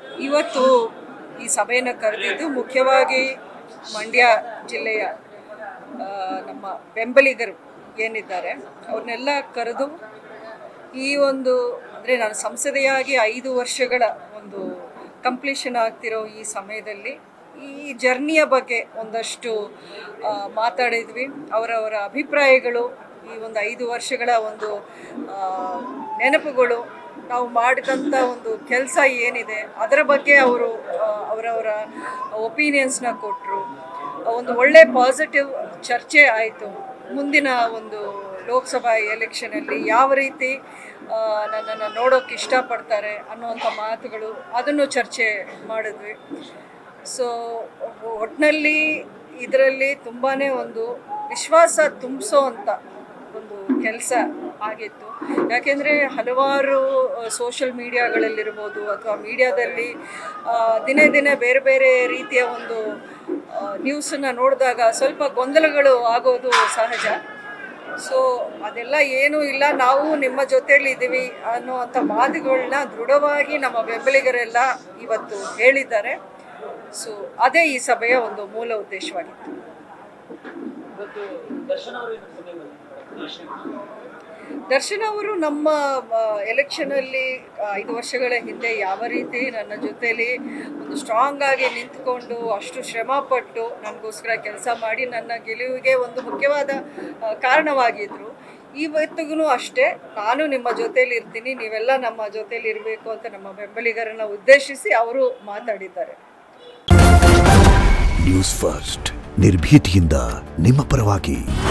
ಇವತ್ತು ಈ ಸಭೆಯನ್ನು ಕರೆದಿದ್ದು ಮುಖ್ಯವಾಗಿ ಮಂಡ್ಯ ಜಿಲ್ಲೆಯ ಆ, ನಮ್ಮ ಬೆಂಬಲಿಗರು ಏನಿದ್ದಾರೆ ಅವ್ರನ್ನೆಲ್ಲ ಕರೆದು ಈ ಒಂದು ಅಂದರೆ ನಾನು ಸಂಸದೆಯಾಗಿ ಐದು ವರ್ಷಗಳ ಒಂದು ಕಂಪ್ಲೀಷನ್ ಆಗ್ತಿರೋ ಈ ಸಮಯದಲ್ಲಿ ಈ ಜರ್ನಿಯ ಬಗ್ಗೆ ಒಂದಷ್ಟು ಆ, ಮಾತಾಡಿದ್ವಿ ಅವರವರ ಅಭಿಪ್ರಾಯಗಳು ಈ ಒಂದು ಐದು ವರ್ಷಗಳ ಒಂದು ಆ, ನೆನಪುಗಳು ನಾವು ಮಾಡಿದಂಥ ಒಂದು ಕೆಲಸ ಏನಿದೆ ಅದರ ಬಗ್ಗೆ ಅವರು ಆ, ಅವರವರ ಒಪಿನಿಯನ್ಸ್ನ ಕೊಟ್ಟರು ಒಂದು ಒಳ್ಳೆ ಪಾಸಿಟಿವ್ ಚರ್ಚೆ ಆಯಿತು ಮುಂದಿನ ಒಂದು ಲೋಕಸಭಾ ಎಲೆಕ್ಷನಲ್ಲಿ ಯಾವ ರೀತಿ ಆ, ನನ್ನನ್ನು ನೋಡೋಕೆ ಇಷ್ಟಪಡ್ತಾರೆ ಅನ್ನುವಂಥ ಮಾತುಗಳು ಅದನ್ನು ಚರ್ಚೆ ಮಾಡಿದ್ವಿ ಸೊ ಒಟ್ಟಿನಲ್ಲಿ ಇದರಲ್ಲಿ ತುಂಬಾ ಒಂದು ವಿಶ್ವಾಸ ತುಂಬಿಸೋ ಅಂತ ಒಂದು ಕೆಲಸ ಆಗಿತ್ತು ಯಾಕೆಂದರೆ ಹಲವಾರು ಸೋಷಲ್ ಮೀಡಿಯಾಗಳಲ್ಲಿರ್ಬೋದು ಅಥವಾ ಮೀಡಿಯಾದಲ್ಲಿ ಆ, ದಿನೇ ದಿನೇ ಬೇರೆ ಬೇರೆ ರೀತಿಯ ಒಂದು ನ್ಯೂಸನ್ನು ನೋಡಿದಾಗ ಸ್ವಲ್ಪ ಗೊಂದಲಗಳು ಆಗೋದು ಸಹಜ ಸೊ ಅದೆಲ್ಲ ಏನೂ ಇಲ್ಲ ನಾವು ನಿಮ್ಮ ಜೊತೆಯಲ್ಲಿ ಇದ್ದೀವಿ ಅನ್ನುವಂಥ ಮಾತುಗಳನ್ನ ದೃಢವಾಗಿ ನಮ್ಮ ಬೆಂಬಲಿಗರೆಲ್ಲ ಇವತ್ತು ಹೇಳಿದ್ದಾರೆ ಸೊ ಅದೇ ಈ ಸಭೆಯ ಒಂದು ಮೂಲ ಉದ್ದೇಶವಾಗಿತ್ತು ದರ್ಶನ್ ಅವರು ನಮ್ಮ ಎಲೆಕ್ಷನಲ್ಲಿ ಐದು ವರ್ಷಗಳ ಹಿಂದೆ ಯಾವ ರೀತಿ ನನ್ನ ಜೊತೆಲಿ ಒಂದು ಸ್ಟ್ರಾಂಗ್ ಆಗಿ ನಿಂತ್ಕೊಂಡು ಅಷ್ಟು ಶ್ರಮ ಪಟ್ಟು ನನಗೋಸ್ಕರ ಕೆಲಸ ಮಾಡಿ ನನ್ನ ಗೆಲುವಿಗೆ ಒಂದು ಮುಖ್ಯವಾದ ಆ, ಕಾರಣವಾಗಿದ್ರು ಇವತ್ತಿಗೂ ಅಷ್ಟೇ ನಾನು ನಿಮ್ಮ ಜೊತೆಲಿ ಇರ್ತೀನಿ ನೀವೆಲ್ಲ ನಮ್ಮ ಜೊತೆಲಿ ಇರಬೇಕು ಅಂತ ನಮ್ಮ ಬೆಂಬಲಿಗರನ್ನ ಉದ್ದೇಶಿಸಿ ಅವರು ಮಾತಾಡಿದ್ದಾರೆ ನ್ಯೂಸ್ ಫಸ್ಟ್ ನಿರ್ಭೀತಿಯಿಂದ ನಿಮ್ಮ ಪರವಾಗಿ